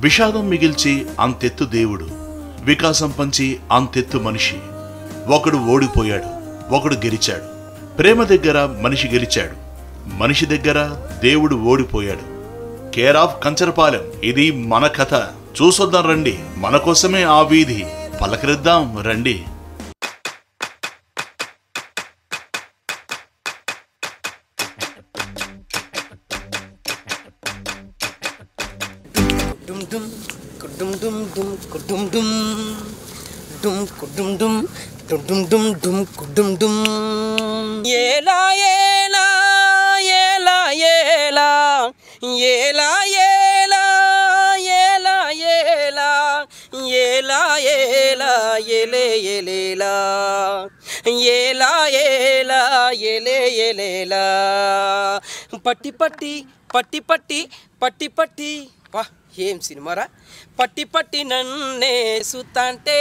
విషాదం మిగిల్చి అంతెత్తు దేవుడు వికాసం పంచి అంతెత్తు మనిషి ఒకడు ఓడిపోయాడు ఒకడు గెలిచాడు ప్రేమ దగ్గర మనిషి గెలిచాడు మనిషి దగ్గర దేవుడు ఓడిపోయాడు కేర్ ఆఫ్ కంచరపాలెం ఇది మన కథ చూసొద్దాం రండి మన కోసమే ఆ వీధి పలకరిద్దాం రండి డుమ్ డుమ్ కుడుమ్ డుమ్ డుమ్ కుడుమ్ డుమ్ డుమ్ కుడుమ్ డుమ్ డుమ్ డుమ్ డుమ్ డుమ్ కుడుమ్ డుమ్ ఏలా ఏలా ఏలా ఏలా ఏలా ఏలా ఏలా ఏలా ఏలా ఏలా ఎలే ఎలేలా ఏలా ఏలా ఎలే ఎలేలా పట్టి పట్టి పట్టి పట్టి పట్టి పట్టి వా ఏం సినిమారా పట్టి పట్టి నన్నే సుత్తంటే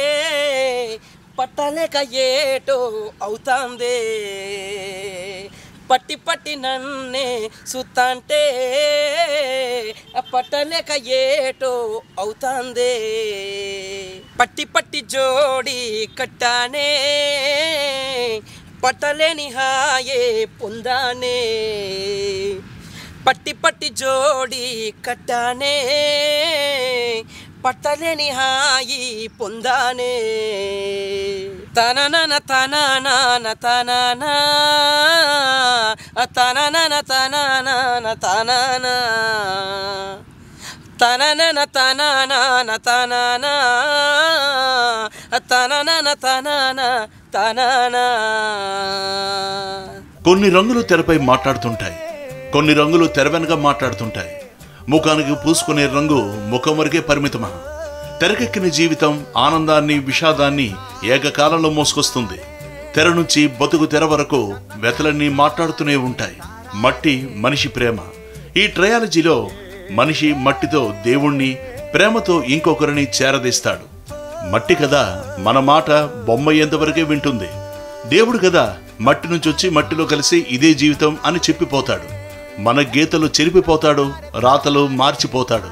పట్టలేక ఏటో అవుతాందే పట్టి పట్టి నన్నే సుత్తంటే పట్టలేక ఏటో అవుతాందే పట్టి పట్టి జోడి కట్టానే పట్టలేని హాయే పొందానే పట్టి పట్టి జోడి కట్టానే పట్టలేని హాయి పొందానే తననన తననాన తననా తననన తననాన తననా తననన తననాన తననా తననన తనన తననా కొన్ని రంగులు తెరపై మాట్లాడుతుంటాయి కొన్ని రంగులు తెర వెనుక మాట్లాడుతుంటాయి ముఖానికి పూసుకునే రంగు ముఖం వరకే పరిమితమా తెరకెక్కిన జీవితం ఆనందాన్ని విషాదాన్ని ఏకకాలంలో మోసుకొస్తుంది తెర నుంచి బతుకు తెర వరకు వెతలన్నీ మాట్లాడుతూనే ఉంటాయి మట్టి మనిషి ప్రేమ ఈ ట్రయాలజీలో మనిషి మట్టితో దేవుణ్ణి ప్రేమతో ఇంకొకరిని చేరదీస్తాడు మట్టి కదా మన మాట బొమ్మ ఎంతవరకే వింటుంది దేవుడు కదా మట్టి నుంచి వచ్చి మట్టిలో కలిసి ఇదే జీవితం అని చెప్పిపోతాడు మన గీతలు చెరిపిపోతాడు రాతలు మార్చిపోతాడు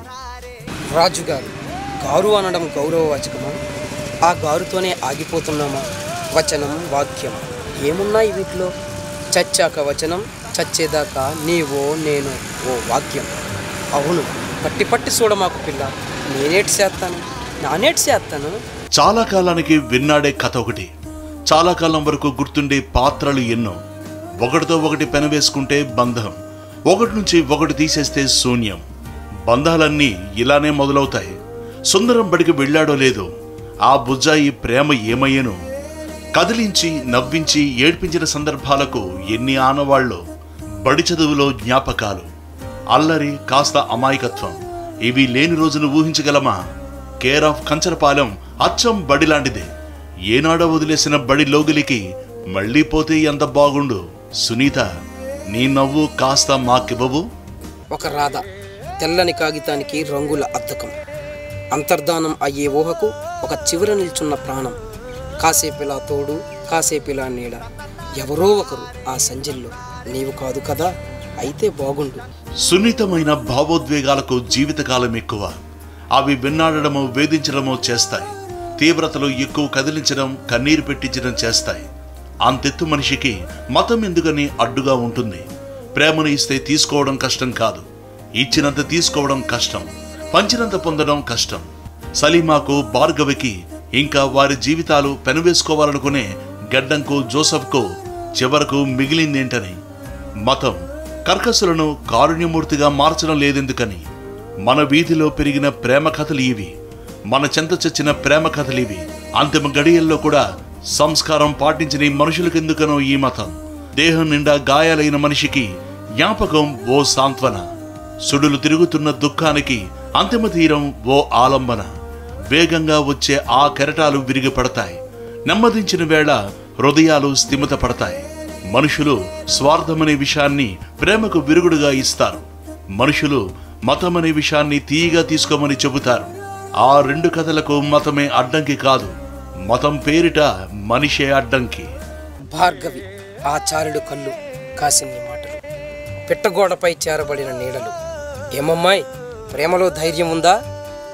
రాజుగారు గారు అనడం గౌరవవాచకమా ఆ గారుతోనే ఆగిపోతున్నామా వచనం వాక్యం ఏమున్నాయి వీటిలో చచ్చాక వచనం చచ్చేదాకా నీవో నేను ఓ వాక్యం అవును పట్టి పట్టి చూడమాకు పిల్ల నేనేటి చేస్తాను నానేటి చేస్తాను చాలా కాలానికి విన్నాడే కథ ఒకటి చాలా కాలం వరకు గుర్తుండే పాత్రలు ఎన్నో ఒకటితో ఒకటి పెనవేసుకుంటే బంధం ఒకటి నుంచి ఒకటి తీసేస్తే శూన్యం బంధాలన్నీ ఇలానే మొదలవుతాయి సుందరం బడికి వెళ్ళాడో లేదో ఆ బుజ్జాయి ప్రేమ ఏమయ్యను కదిలించి నవ్వించి ఏడ్పించిన సందర్భాలకు ఎన్ని ఆనవాళ్ళో బడి చదువులో జ్ఞాపకాలు అల్లరి కాస్త అమాయకత్వం ఇవి లేని రోజును ఊహించగలమా కేర్ ఆఫ్ కంచరపాలెం అచ్చం బడి లాంటిదే ఏనాడో వదిలేసిన బడి లోగిలికి మళ్ళీ పోతే ఎంత బాగుండు సునీత నీ నవ్వు కాస్త మాకివ్వవు ఒక రాధ తెల్లని కాగితానికి రంగుల అద్దకం అంతర్ధానం అయ్యే ఊహకు ఒక చివర నిల్చున్న ప్రాణం కాసేపిలా తోడు కాసేపిలా నీడ ఎవరో ఒకరు ఆ సంజల్లో నీవు కాదు కదా అయితే బాగుండు సున్నితమైన భావోద్వేగాలకు జీవితకాలం ఎక్కువ అవి విన్నాడడమో వేధించడమో చేస్తాయి తీవ్రతలు ఎక్కువ కదిలించడం కన్నీరు పెట్టించడం చేస్తాయి అంతెత్తు మనిషికి మతం ఎందుకని అడ్డుగా ఉంటుంది ప్రేమను ఇస్తే తీసుకోవడం కష్టం కాదు ఇచ్చినంత తీసుకోవడం కష్టం పంచినంత పొందడం కష్టం సలీమాకు భార్గవికి ఇంకా వారి జీవితాలు పెనవేసుకోవాలనుకునే గడ్డంకు జోసఫ్కు చివరకు మిగిలిందేంటని మతం కర్కసులను కారుణ్యమూర్తిగా మార్చడం లేదెందుకని మన వీధిలో పెరిగిన ప్రేమ కథలు ఇవి మన చెంత చచ్చిన ప్రేమ కథలు ఇవి అంతిమ గడియల్లో కూడా సంస్కారం పాటించని మనుషులకెందుకనో ఈ మతం దేహం నిండా గాయాలైన మనిషికి జ్ఞాపకం ఓ సాంత్వన సుడులు తిరుగుతున్న దుఃఖానికి అంతిమ తీరం ఓ ఆలంబన వేగంగా వచ్చే ఆ కెరటాలు విరిగిపడతాయి నెమ్మదించిన వేళ హృదయాలు స్థిమిత పడతాయి మనుషులు స్వార్థమనే విషయాన్ని ప్రేమకు విరుగుడుగా ఇస్తారు మనుషులు మతమనే విషయాన్ని తీయగా తీసుకోమని చెబుతారు ఆ రెండు కథలకు మతమే అడ్డంకి కాదు మతం పేరిట మనిషే అడ్డంకి భార్గవి ఆచార్యుడు కళ్ళు కాసిన్ని మాటలు పిట్టగోడపై చేరబడిన నీడలు ఏమమ్మాయి ప్రేమలో ధైర్యం ఉందా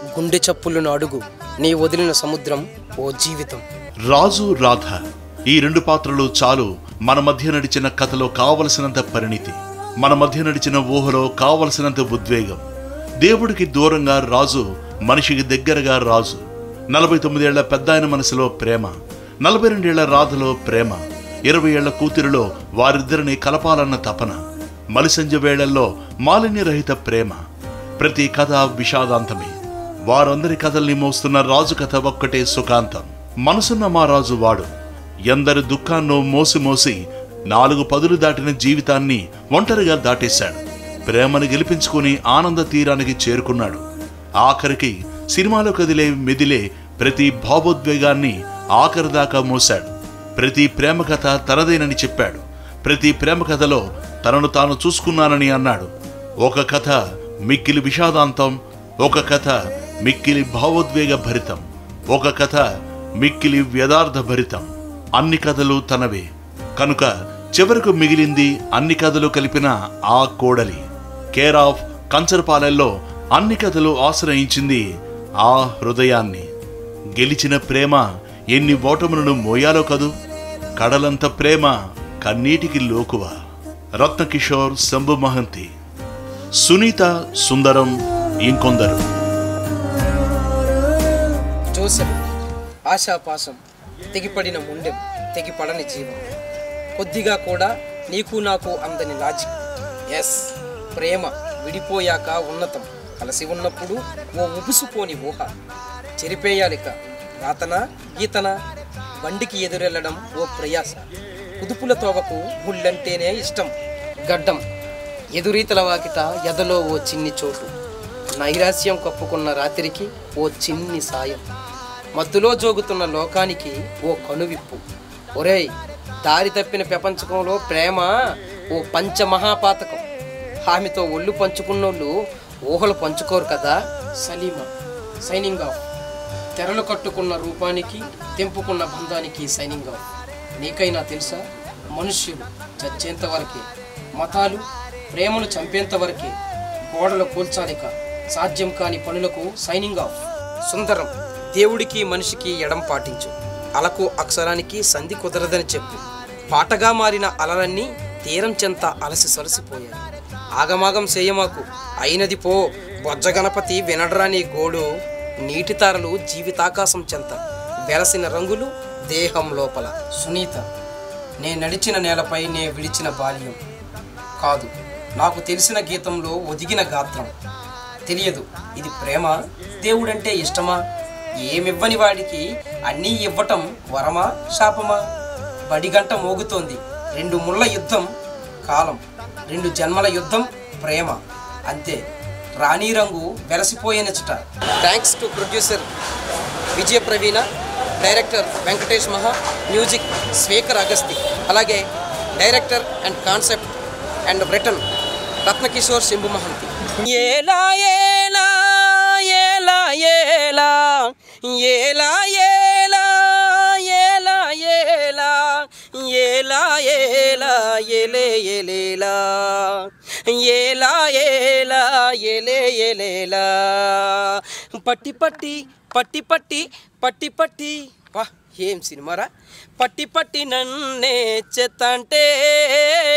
గుండె చప్పులను అడుగు నీ వదిలిన సముద్రం ఓ జీవితం రాజు రాధ ఈ రెండు పాత్రలు చాలు మన మధ్య నడిచిన కథలో కావలసినంత పరిణితి మన మధ్య నడిచిన ఊహలో కావలసినంత ఉద్వేగం దేవుడికి దూరంగా రాజు మనిషికి దగ్గరగా రాజు నలభై తొమ్మిదేళ్ల పెద్ద ఆయన మనసులో ప్రేమ నలభై రెండేళ్ల రాధలో ప్రేమ ఇరవై ఏళ్ల కూతురిలో వారిద్దరిని కలపాలన్న తపన మలిసంజ వేళల్లో మాలిన్యరహిత ప్రేమ ప్రతి కథ విషాదాంతమే వారందరి కథల్ని మోస్తున్న రాజు కథ ఒక్కటే సుఖాంతం మనసున్న మా రాజు వాడు ఎందరి దుఃఖాన్నో మోసి మోసి నాలుగు పదులు దాటిన జీవితాన్ని ఒంటరిగా దాటేశాడు ప్రేమను గెలిపించుకుని ఆనంద తీరానికి చేరుకున్నాడు ఆఖరికి సినిమాలో కదిలే మెదిలే ప్రతి భావోద్వేగాన్ని ఆఖరి దాకా మోశాడు ప్రతి ప్రేమ కథ తనదేనని చెప్పాడు ప్రతి ప్రేమ కథలో తనను తాను చూసుకున్నానని అన్నాడు ఒక కథ మిక్కిలి విషాదాంతం ఒక కథ మిక్కిలి భావోద్వేగ భరితం ఒక కథ మిక్కిలి వ్యదార్థ భరితం అన్ని కథలు తనవే కనుక చివరకు మిగిలింది అన్ని కథలు కలిపిన ఆ కోడలి కేర్ ఆఫ్ కంచరపాలెల్లో అన్ని కథలు ఆశ్రయించింది ఆ హృదయాన్ని గెలిచిన ప్రేమ ఎన్ని ఓటములను మోయాలో కదూ కడలంత ప్రేమ కన్నీటికి లోకువ రత్నకిషోర్ శంభు మహంతి సునీత సుందరం ఇంకొందరు జోసెఫ్ ఆశాపాసం తెగిపడిన ముండెం తెగిపడని జీవం కొద్దిగా కూడా నీకు నాకు అందని లాజిక్ ఎస్ ప్రేమ విడిపోయాక ఉన్నతం కలిసి ఉన్నప్పుడు ఓ ఉబుసుపోని ఊహ చెరిపేయాలిక రాతన గీతన బండికి ఎదురెళ్లడం ఓ ప్రయాస కుదుపుల తోవకు ముళ్ళంటేనే ఇష్టం గడ్డం ఎదురీతల వాకిట ఎదలో ఓ చిన్ని చోటు నైరాస్యం కప్పుకున్న రాత్రికి ఓ చిన్ని సాయం మత్తులో జోగుతున్న లోకానికి ఓ కనువిప్పు ఒరేయ్ దారి తప్పిన ప్రపంచకంలో ప్రేమ ఓ పంచమహాపాతకం ఆమెతో ఒళ్ళు పంచుకున్నోళ్ళు ఊహలు పంచుకోరు కదా సలీమా సైనింగ్ ఆఫ్ తెరలు కట్టుకున్న రూపానికి తెంపుకున్న బంధానికి సైనింగ్ ఆఫ్ నీకైనా తెలుసా మనుష్యులు చచ్చేంత వరకే మతాలు ప్రేమను చంపేంత వరకే గోడలు కూల్చాలిక సాధ్యం కాని పనులకు సైనింగ్ ఆఫ్ సుందరం దేవుడికి మనిషికి ఎడం పాటించు అలకు అక్షరానికి సంధి కుదరదని చెప్పు పాటగా మారిన అలలన్నీ తీరం చెంత అలసి సొలసిపోయాయి ఆగమాగం చేయమాకు అయినది పో బొజ్జ గణపతి వినడ్రాని గోడు నీటి తారలు జీవితాకాశం చెంత వెలసిన రంగులు దేహం లోపల సునీత నే నడిచిన నేలపై నే విడిచిన బాల్యం కాదు నాకు తెలిసిన గీతంలో ఒదిగిన గాత్రం తెలియదు ఇది ప్రేమ దేవుడంటే ఇష్టమా ఏమివ్వని వాడికి అన్నీ ఇవ్వటం వరమా శాపమా బడిగంట మోగుతోంది రెండు ముళ్ళ యుద్ధం కాలం రెండు జన్మల యుద్ధం ప్రేమ అంతే రాణి రంగు వెలసిపోయినచుట thanks to producer Vijaya Praveena director Venkatesh Maha music Swekar Agasthi అలాగే director and concept and written Ratnakishore Shambhu Mahanti ఏలా ఏలా ఏలా ఏలా ఏలా ఏలా ఏలా ఏలా ఏలా ఏలా ఎలే ఎలేలా ఏలా ఏలా ఎలే ఎలేలా పట్టి పట్టి పట్టి పట్టి పట్టి పట్టి వా ఏం సినిమారా పట్టి పట్టి నన్నే చెత్తంటే